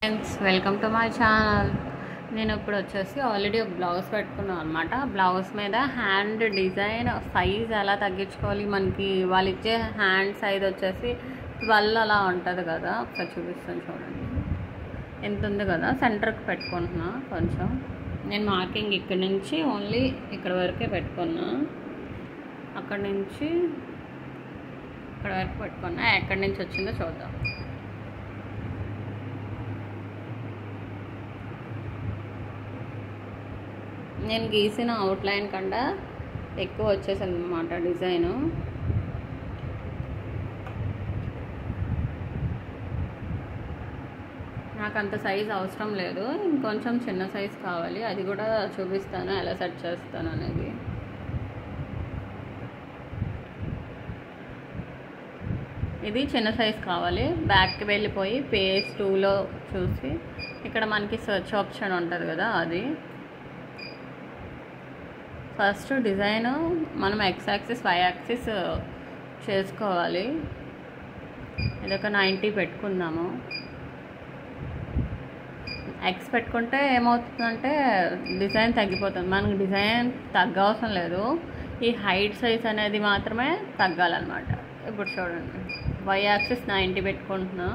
friends welcome to my channel నేను ఇప్పుడు వచ్చేసి ఆల్రెడీ ఒక బ్లౌజ్ పెట్టుకున్నాను అనమాట బ్లౌజ్ మీద హ్యాండ్ డిజైన్ సైజ్ ఎలా తగ్గించుకోవాలి మనకి వాళ్ళు ఇచ్చే హ్యాండ్ సైజ్ వచ్చేసి ట్వెల్వ్ అలా ఉంటుంది కదా ఒకసారి చూపిస్తాను చూడండి ఎంత ఉంది కదా సెంటర్కి పెట్టుకుంటున్నా కొంచెం నేను మార్కింగ్ ఇక్కడ నుంచి ఓన్లీ ఇక్కడ వరకే పెట్టుకున్నా అక్కడ నుంచి ఇక్కడ వరకు పెట్టుకున్నా ఎక్కడి నుంచి వచ్చిందో చూద్దాం నేను గీసిన అవుట్లైన్ కన్నా ఎక్కువ వచ్చేసింది అనమాట డిజైను నాకు అంత సైజ్ అవసరం లేదు ఇంకొంచెం చిన్న సైజ్ కావాలి అది కూడా చూపిస్తాను ఎలా సెట్ చేస్తాను అనేది ఇది చిన్న సైజ్ కావాలి బ్యాక్కి వెళ్ళిపోయి పేజ్ టూలో చూసి ఇక్కడ మనకి సెర్చ్ ఆప్షన్ ఉంటుంది కదా అది ఫస్ట్ డిజైన్ మనం ఎక్స్ యాక్సిస్ వై యాక్సిస్ చేసుకోవాలి ఇది ఒక నైంటీ పెట్టుకుందాము ఎక్స్ పెట్టుకుంటే ఏమవుతుందంటే డిజైన్ తగ్గిపోతుంది మనకి డిజైన్ తగ్గవసరం లేదు ఈ హైట్ సైజ్ అనేది మాత్రమే తగ్గాలన్నమాట ఇప్పుడు చూడండి వై యాక్సిస్ నైంటీ పెట్టుకుంటున్నా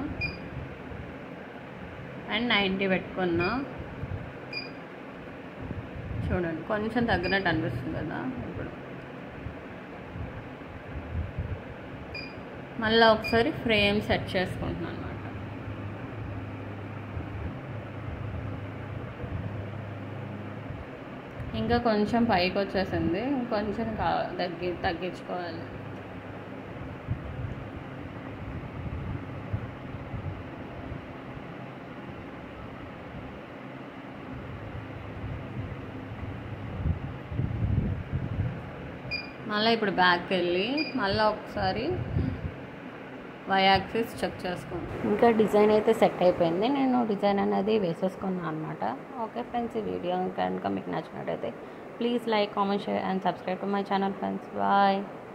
అండ్ నైంటీ పెట్టుకున్నా చూడండి కొంచెం తగ్గినట్టు అనిపిస్తుంది కదా ఇప్పుడు మళ్ళీ ఒకసారి ఫ్రేమ్ సెట్ చేసుకుంటున్నాను అనమాట ఇంకా కొంచెం పైకి వచ్చేసింది కొంచెం కా తగ్గి తగ్గించుకోవాలి మళ్ళీ ఇప్పుడు బ్యాక్ వెళ్ళి మళ్ళీ ఒకసారి వై యాక్సిస్ చెక్ చేసుకోండి ఇంకా డిజైన్ అయితే సెట్ అయిపోయింది నేను డిజైన్ అనేది వేసేసుకున్నాను అనమాట ఓకే ఫ్రెండ్స్ ఈ వీడియో కనుక మీకు నచ్చినట్టయితే please like comment share and subscribe to my channel friends bye